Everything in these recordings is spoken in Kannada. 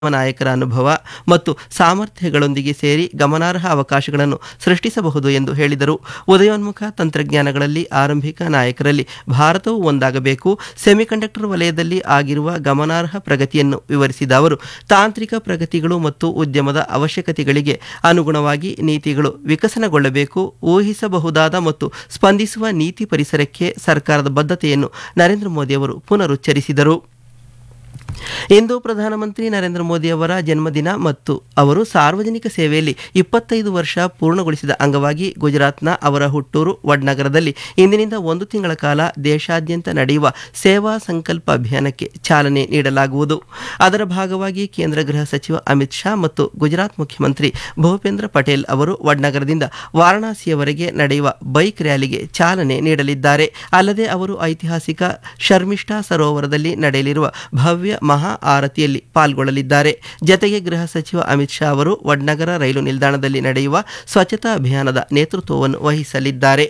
ನಾಯಕರ ಅನುಭವ ಮತ್ತು ಸಾಮರ್ಥ್ಯಗಳೊಂದಿಗೆ ಸೇರಿ ಗಮನಾರ್ಹ ಅವಕಾಶಗಳನ್ನು ಸೃಷ್ಟಿಸಬಹುದು ಎಂದು ಹೇಳಿದರು ಉದಯೋನ್ಮುಖ ತಂತ್ರಜ್ಞಾನಗಳಲ್ಲಿ ಆರಂಭಿಕ ನಾಯಕರಲ್ಲಿ ಭಾರತವು ಒಂದಾಗಬೇಕು ಸೆಮಿಕಂಡಕ್ಟರ್ ವಲಯದಲ್ಲಿ ಆಗಿರುವ ಗಮನಾರ್ಹ ಪ್ರಗತಿಯನ್ನು ವಿವರಿಸಿದ ಅವರು ತಾಂತ್ರಿಕ ಪ್ರಗತಿಗಳು ಮತ್ತು ಉದ್ಯಮದ ಅವಶ್ಯಕತೆಗಳಿಗೆ ಅನುಗುಣವಾಗಿ ನೀತಿಗಳು ವಿಕಸನಗೊಳ್ಳಬೇಕು ಊಹಿಸಬಹುದಾದ ಮತ್ತು ಸ್ಪಂದಿಸುವ ನೀತಿ ಪರಿಸರಕ್ಕೆ ಸರ್ಕಾರದ ಬದ್ಧತೆಯನ್ನು ನರೇಂದ್ರ ಮೋದಿ ಅವರು ಪುನರುಚ್ಚರಿಸಿದರು ಇಂದು ಪ್ರಧಾನಮಂತ್ರಿ ನರೇಂದ್ರ ಮೋದಿ ಅವರ ಜನ್ಮದಿನ ಮತ್ತು ಅವರು ಸಾರ್ವಜನಿಕ ಸೇವೆಯಲ್ಲಿ ಇಪ್ಪತ್ತೈದು ವರ್ಷ ಪೂರ್ಣಗೊಳಿಸಿದ ಅಂಗವಾಗಿ ಗುಜರಾತ್ನ ಅವರ ಹುಟ್ಟೂರು ವಡ್ನಗರದಲ್ಲಿ ಇಂದಿನಿಂದ ಒಂದು ತಿಂಗಳ ಕಾಲ ದೇಶಾದ್ಯಂತ ನಡೆಯುವ ಸೇವಾ ಸಂಕಲ್ಪ ಅಭಿಯಾನಕ್ಕೆ ಚಾಲನೆ ನೀಡಲಾಗುವುದು ಅದರ ಭಾಗವಾಗಿ ಕೇಂದ್ರ ಗೃಹ ಸಚಿವ ಅಮಿತ್ ಶಾ ಮತ್ತು ಗುಜರಾತ್ ಮುಖ್ಯಮಂತ್ರಿ ಭೂಪೇಂದ್ರ ಪಟೇಲ್ ಅವರು ವಡ್ನಗರದಿಂದ ವಾರಣಾಸಿಯವರೆಗೆ ನಡೆಯುವ ಬೈಕ್ ರ್ಯಾಲಿಗೆ ಚಾಲನೆ ನೀಡಲಿದ್ದಾರೆ ಅಲ್ಲದೆ ಅವರು ಐತಿಹಾಸಿಕ ಶರ್ಮಿಷ್ಠಾ ಸರೋವರದಲ್ಲಿ ನಡೆಯಲಿರುವ ಭವ್ಯ ಮಹಾ ಆರತಿಯಲ್ಲಿ ಪಾಲ್ಗೊಳ್ಳಲಿದ್ದಾರೆ ಜತೆಗೆ ಗೃಹ ಸಚಿವ ಅಮಿತ್ ಶಾ ಅವರು ವಡ್ನಗರ ರೈಲು ನಿಲ್ದಾಣದಲ್ಲಿ ನಡೆಯುವ ಸ್ವಚ್ಛತಾ ಅಭಿಯಾನದ ನೇತೃತ್ವವನ್ನು ವಹಿಸಲಿದ್ದಾರೆ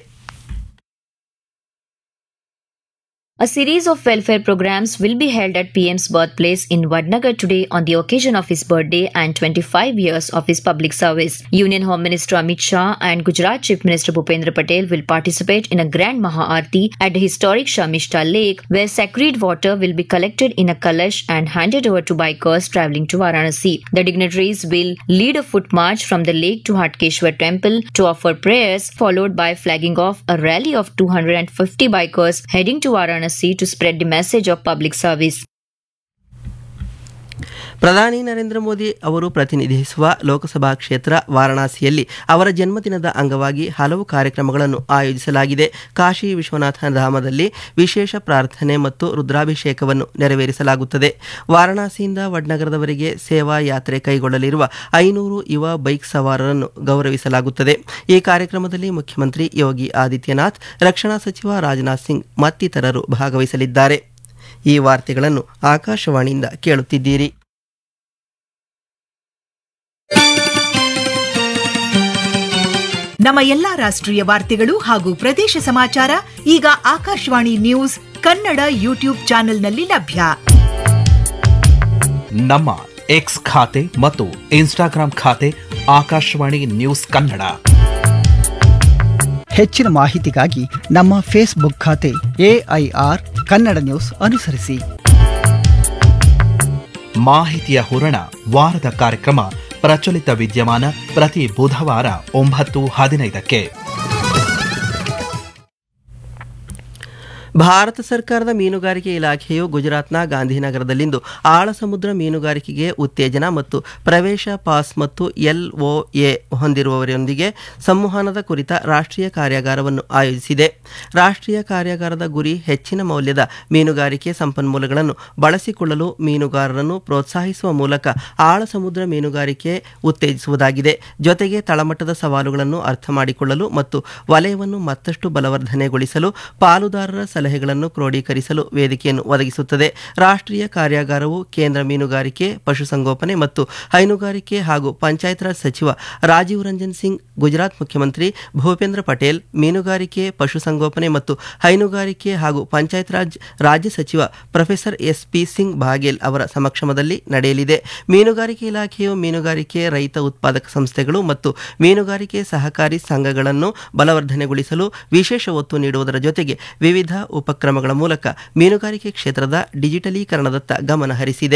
A series of welfare programs will be held at PM's birthplace in Vadnagar today on the occasion of his birthday and 25 years of his public service. Union Home Minister Amit Shah and Gujarat Chief Minister Bhupendra Patel will participate in a grand Mahaarti at the historic Shamishta Lake, where sacred water will be collected in a kalash and handed over to bikers traveling to Varanasi. The dignitaries will lead a foot march from the lake to Hatkeshwar Temple to offer prayers, followed by flagging off a rally of 250 bikers heading to Varanasi to spread the message of public service. ಪ್ರಧಾನಿ ನರೇಂದ್ರ ಮೋದಿ ಅವರು ಪ್ರತಿನಿಧಿಸುವ ಲೋಕಸಭಾ ಕ್ಷೇತ್ರ ವಾರಣಾಸಿಯಲ್ಲಿ ಅವರ ಜನ್ಮದಿನದ ಅಂಗವಾಗಿ ಹಲವು ಕಾರ್ಯಕ್ರಮಗಳನ್ನು ಆಯೋಜಿಸಲಾಗಿದೆ ಕಾಶಿ ವಿಶ್ವನಾಥ ಧಾಮದಲ್ಲಿ ವಿಶೇಷ ಪ್ರಾರ್ಥನೆ ಮತ್ತು ರುದ್ರಾಭಿಷೇಕವನ್ನು ನೆರವೇರಿಸಲಾಗುತ್ತದೆ ವಾರಣಾಸಿಯಿಂದ ವಡ್ನಗರದವರೆಗೆ ಸೇವಾ ಯಾತ್ರೆ ಕೈಗೊಳ್ಳಲಿರುವ ಐನೂರು ಯುವ ಬೈಕ್ ಸವಾರರನ್ನು ಗೌರವಿಸಲಾಗುತ್ತದೆ ಈ ಕಾರ್ಯಕ್ರಮದಲ್ಲಿ ಮುಖ್ಯಮಂತ್ರಿ ಯೋಗಿ ಆದಿತ್ಯನಾಥ್ ರಕ್ಷಣಾ ಸಚಿವ ರಾಜನಾಥ್ ಸಿಂಗ್ ಮತ್ತಿತರರು ಭಾಗವಹಿಸಲಿದ್ದಾರೆ ಈ ವಾರ್ತೆಗಳನ್ನು ಆಕಾಶವಾಣಿಯಿಂದ ಕೇಳುತ್ತಿದ್ದೀರಿ ನಮ್ಮ ಎಲ್ಲಾ ರಾಷ್ಟ್ರೀಯ ವಾರ್ತೆಗಳು ಹಾಗೂ ಪ್ರದೇಶ ಸಮಾಚಾರ ಈಗ ಆಕಾಶವಾಣಿ ನ್ಯೂಸ್ ಕನ್ನಡ ಯೂಟ್ಯೂಬ್ ಚಾನೆಲ್ನಲ್ಲಿ ಲಭ್ಯ ನಮ್ಮ ಎಕ್ಸ್ ಖಾತೆ ಮತ್ತು ಇನ್ಸ್ಟಾಗ್ರಾಂ ಖಾತೆ ಆಕಾಶವಾಣಿ ನ್ಯೂಸ್ ಕನ್ನಡ ಹೆಚ್ಚಿನ ಮಾಹಿತಿಗಾಗಿ ನಮ್ಮ ಫೇಸ್ಬುಕ್ ಖಾತೆ ಎಐಆರ್ ಕನ್ನಡ ನ್ಯೂಸ್ ಅನುಸರಿಸಿ ಮಾಹಿತಿಯ ಹೂರಣ ವಾರದ ಕಾರ್ಯಕ್ರಮ ಪ್ರಚಲಿತ ವಿದ್ಯಮಾನ ಪ್ರತಿ ಬುಧವಾರ ಒಂಬತ್ತು ಹದಿನೈದಕ್ಕೆ ಭಾರತ ಸರ್ಕಾರದ ಮೀನುಗಾರಿಕೆ ಇಲಾಖೆಯು ಗುಜರಾತ್ನ ಗಾಂಧಿನಗರದಲ್ಲಿಂದು ಆಳ ಸಮುದ್ರ ಮೀನುಗಾರಿಕೆಗೆ ಉತ್ತೇಜನ ಮತ್ತು ಪ್ರವೇಶ ಪಾಸ್ ಮತ್ತು ಎಲ್ಒಎ ಹೊಂದಿರುವವರೊಂದಿಗೆ ಸಂವಹನದ ಕುರಿತ ರಾಷ್ಟ್ರೀಯ ಕಾರ್ಯಾಗಾರವನ್ನು ಆಯೋಜಿಸಿದೆ ರಾಷ್ಟ್ರೀಯ ಕಾರ್ಯಾಗಾರದ ಗುರಿ ಹೆಚ್ಚಿನ ಮೌಲ್ಯದ ಮೀನುಗಾರಿಕೆ ಸಂಪನ್ಮೂಲಗಳನ್ನು ಬಳಸಿಕೊಳ್ಳಲು ಮೀನುಗಾರರನ್ನು ಪ್ರೋತ್ಸಾಹಿಸುವ ಮೂಲಕ ಆಳ ಸಮುದ್ರ ಮೀನುಗಾರಿಕೆ ಉತ್ತೇಜಿಸುವುದಾಗಿದೆ ಜೊತೆಗೆ ತಳಮಟ್ಟದ ಸವಾಲುಗಳನ್ನು ಅರ್ಥ ಮಾಡಿಕೊಳ್ಳಲು ಮತ್ತು ವಲಯವನ್ನು ಮತ್ತಷ್ಟು ಬಲವರ್ಧನೆಗೊಳಿಸಲು ಪಾಲುದಾರರ ಸಲಹೆಗಳನ್ನು ಕ್ರೋಢೀಕರಿಸಲು ವೇದಿಕೆಯನ್ನು ಒದಗಿಸುತ್ತದೆ ರಾಷ್ಟ್ರೀಯ ಕಾರ್ಯಾಗಾರವು ಕೇಂದ್ರ ಮೀನುಗಾರಿಕೆ ಪಶುಸಂಗೋಪನೆ ಮತ್ತು ಹೈನುಗಾರಿಕೆ ಹಾಗೂ ಪಂಚಾಯತ್ ರಾಜ್ ಸಚಿವ ರಾಜೀವ್ ರಂಜನ್ ಸಿಂಗ್ ಗುಜರಾತ್ ಮುಖ್ಯಮಂತ್ರಿ ಭೂಪೇಂದ್ರ ಪಟೇಲ್ ಮೀನುಗಾರಿಕೆ ಪಶುಸಂಗೋಪನೆ ಮತ್ತು ಹೈನುಗಾರಿಕೆ ಹಾಗೂ ಪಂಚಾಯತ್ ರಾಜ್ ರಾಜ್ಯ ಸಚಿವ professor S P Singh Baghel ಅವರ ಸಮಕ್ಷಮದಲ್ಲಿ ನಡೆಯಲಿದೆ ಮೀನುಗಾರಿಕೆ ಇಲಾಖೆಯು ಮೀನುಗಾರಿಕೆ ರೈತ ಉತ್ಪಾದಕ ಸಂಸ್ಥೆಗಳು ಮತ್ತು ಮೀನುಗಾರಿಕೆ ಸಹಕಾರಿ ಸಂಘಗಳನ್ನು ಬಲವರ್ಧನೆಗೊಳಿಸಲು ವಿಶೇಷ ಒತ್ತು ನೀಡುವುದರ ಜೊತೆಗೆ ವಿವಿಧ ಉಪಕ್ರಮಗಳ ಮೂಲಕ ಮೀನುಗಾರಿಕೆ ಕ್ಷೇತ್ರದ ಡಿಜಿಟಲೀಕರಣದತ್ತ ಗಮನ ಹರಿಸಿದೆ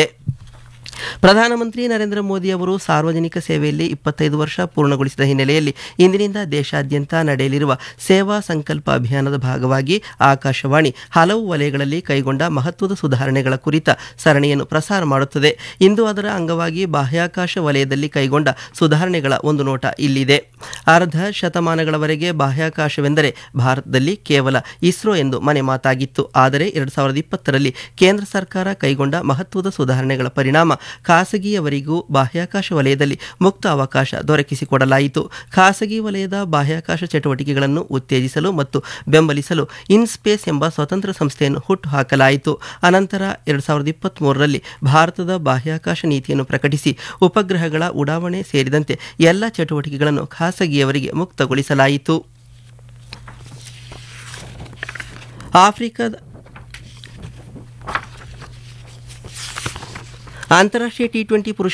ಪ್ರಧಾನಮಂತ್ರಿ ನರೇಂದ್ರ ಮೋದಿ ಅವರು ಸಾರ್ವಜನಿಕ ಸೇವೆಯಲ್ಲಿ ಇಪ್ಪತ್ತೈದು ವರ್ಷ ಪೂರ್ಣಗೊಳಿಸಿದ ಹಿನ್ನೆಲೆಯಲ್ಲಿ ಇಂದಿನಿಂದ ದೇಶಾದ್ಯಂತ ನಡೆಯಲಿರುವ ಸೇವಾ ಸಂಕಲ್ಪ ಅಭಿಯಾನದ ಭಾಗವಾಗಿ ಆಕಾಶವಾಣಿ ಹಲವು ವಲಯಗಳಲ್ಲಿ ಕೈಗೊಂಡ ಮಹತ್ವದ ಸುಧಾರಣೆಗಳ ಕುರಿತ ಸರಣಿಯನ್ನು ಪ್ರಸಾರ ಮಾಡುತ್ತದೆ ಇಂದು ಅದರ ಅಂಗವಾಗಿ ಬಾಹ್ಯಾಕಾಶ ವಲಯದಲ್ಲಿ ಕೈಗೊಂಡ ಸುಧಾರಣೆಗಳ ಒಂದು ನೋಟ ಇಲ್ಲಿದೆ ಅರ್ಧ ಶತಮಾನಗಳವರೆಗೆ ಬಾಹ್ಯಾಕಾಶವೆಂದರೆ ಭಾರತದಲ್ಲಿ ಕೇವಲ ಇಸ್ರೋ ಎಂದು ಮನೆ ಮಾತಾಗಿತ್ತು ಆದರೆ ಎರಡು ಸಾವಿರದ ಇಪ್ಪತ್ತರಲ್ಲಿ ಕೇಂದ್ರ ಸರ್ಕಾರ ಕೈಗೊಂಡ ಮಹತ್ವದ ಸುಧಾರಣೆಗಳ ಪರಿಣಾಮ ಖಾಸಗಿಯವರಿಗೂ ಬಾಹ್ಯಾಕಾಶ ವಲಯದಲ್ಲಿ ಮುಕ್ತ ಅವಕಾಶ ದೊರಕಿಸಿಕೊಡಲಾಯಿತು ಖಾಸಗಿ ವಲಯದ ಬಾಹ್ಯಾಕಾಶ ಚಟುವಟಿಕೆಗಳನ್ನು ಉತ್ತೇಜಿಸಲು ಮತ್ತು ಬೆಂಬಲಿಸಲು ಇನ್ಸ್ಪೇಸ್ ಎಂಬ ಸ್ವತಂತ್ರ ಸಂಸ್ಥೆಯನ್ನು ಹುಟ್ಟುಹಾಕಲಾಯಿತು ಅನಂತರ ಎರಡು ಸಾವಿರದ ಇಪ್ಪತ್ತ್ಮೂರರಲ್ಲಿ ಭಾರತದ ಬಾಹ್ಯಾಕಾಶ ನೀತಿಯನ್ನು ಪ್ರಕಟಿಸಿ ಉಪಗ್ರಹಗಳ ಉಡಾವಣೆ ಸೇರಿದಂತೆ ಎಲ್ಲ ಚಟುವಟಿಕೆಗಳನ್ನು ಖಾಸಗಿಯವರಿಗೆ ಮುಕ್ತಗೊಳಿಸಲಾಯಿತು ಆಫ್ರಿಕಾದ ಅಂತಾರಾಷ್ಟ್ರೀಯ ಟಿ ಟ್ವೆಂಟಿ ಪುರುಷ